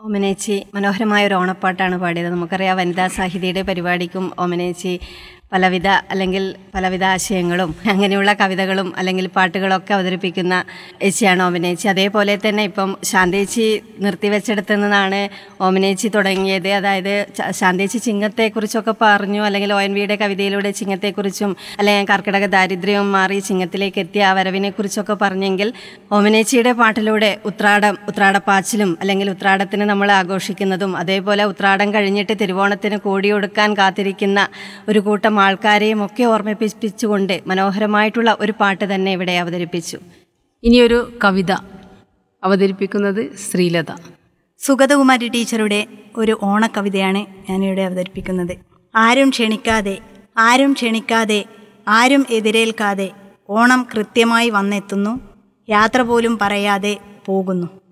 ഓമനേച്ചി മനോഹരമായ ഒരു ഓണപ്പാട്ടാണ് പാടിയത് നമുക്കറിയാം വനിതാ സാഹിതിയുടെ പരിപാടിക്കും ഓമനേച്ചി പലവിധ അല്ലെങ്കിൽ പലവിധ ആശയങ്ങളും അങ്ങനെയുള്ള കവിതകളും അല്ലെങ്കിൽ പാട്ടുകളൊക്കെ അവതരിപ്പിക്കുന്ന ഏച്ചിയാണ് ഓമനേച്ചി അതേപോലെ തന്നെ ഇപ്പം ശാന്തേച്ചി നിർത്തിവെച്ചെടുത്തു നിന്നാണ് ഓമനേച്ചി തുടങ്ങിയത് അതായത് ച- ശാന്തേച്ചി ചിങ്ങത്തെക്കുറിച്ചൊക്കെ പറഞ്ഞു അല്ലെങ്കിൽ ഒ എൻ വിയുടെ കവിതയിലൂടെ ചിങ്ങത്തെക്കുറിച്ചും അല്ലെങ്കിൽ കർക്കിടക ദാരിദ്ര്യവും മാറി ചിങ്ങത്തിലേക്ക് എത്തിയ ആ വരവിനെ കുറിച്ചൊക്കെ പറഞ്ഞെങ്കിൽ ഓമനേച്ചിയുടെ പാട്ടിലൂടെ ഉത്രാടം ഉത്രാടപ്പാച്ചിലും അല്ലെങ്കിൽ ഉത്രാടത്തിന് നമ്മൾ ആഘോഷിക്കുന്നതും അതേപോലെ ഉത്രാടം കഴിഞ്ഞിട്ട് തിരുവോണത്തിന് കോടിയൊടുക്കാൻ കാത്തിരിക്കുന്ന ഒരു കൂട്ടം ആൾക്കാരെയും ഒക്കെ ഓർമ്മിപ്പിച്ചുകൊണ്ട് മനോഹരമായിട്ടുള്ള ഒരു പാട്ട് തന്നെ ഇവിടെ അവതരിപ്പിച്ചു ഇനിയൊരു കവിത അവതരിപ്പിക്കുന്നത് ശ്രീലത സുഗതകുമാരി ടീച്ചറുടെ ഒരു ഓണക്കവിതയാണ് ഞാനിവിടെ അവതരിപ്പിക്കുന്നത് ആരും ക്ഷണിക്കാതെ ആരും ക്ഷണിക്കാതെ ആരും എതിരേൽക്കാതെ ഓണം കൃത്യമായി വന്നെത്തുന്നു യാത്ര പോലും പറയാതെ പോകുന്നു